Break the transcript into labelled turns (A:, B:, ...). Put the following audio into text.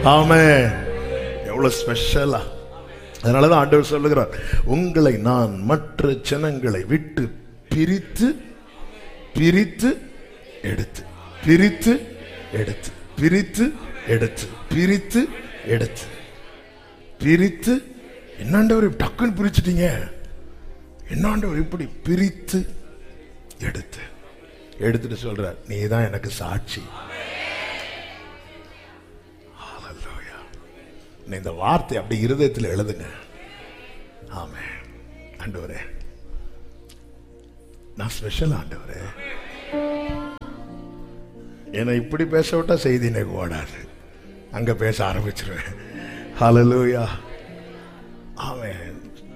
A: ஆமே எவ்வளவு ஸ்பெஷலா அதனாலதான் ஆண்டவர் சொல்லுகிறார் உங்களை நான் மற்ற ஜனங்களை விட்டு பிரித்து பிரித்து எடுத்து பிரித்து எடுத்து பிரித்து எடுத்து பிரித்து எடுத்து பிரித்து என்னாண்டவர் டக்குன்னு பிரிச்சுட்டீங்க என்னாண்டவர் இப்படி பிரித்து எடுத்து எடுத்துட்டு சொல்றார் நீ தான் எனக்கு சாட்சி Hallelujah. நீ இந்த வார்த்தை அப்படி இருதயத்தில் எழுதுங்க ஆமே ஆண்டவரே நான் ஸ்பெஷல் ஆண்டவரே என்னை இப்படி பேச விட்டா செய்தி எனக்கு ஓடாது அங்க பேச ஆரம்பிச்சிருவேன் ஹalleluya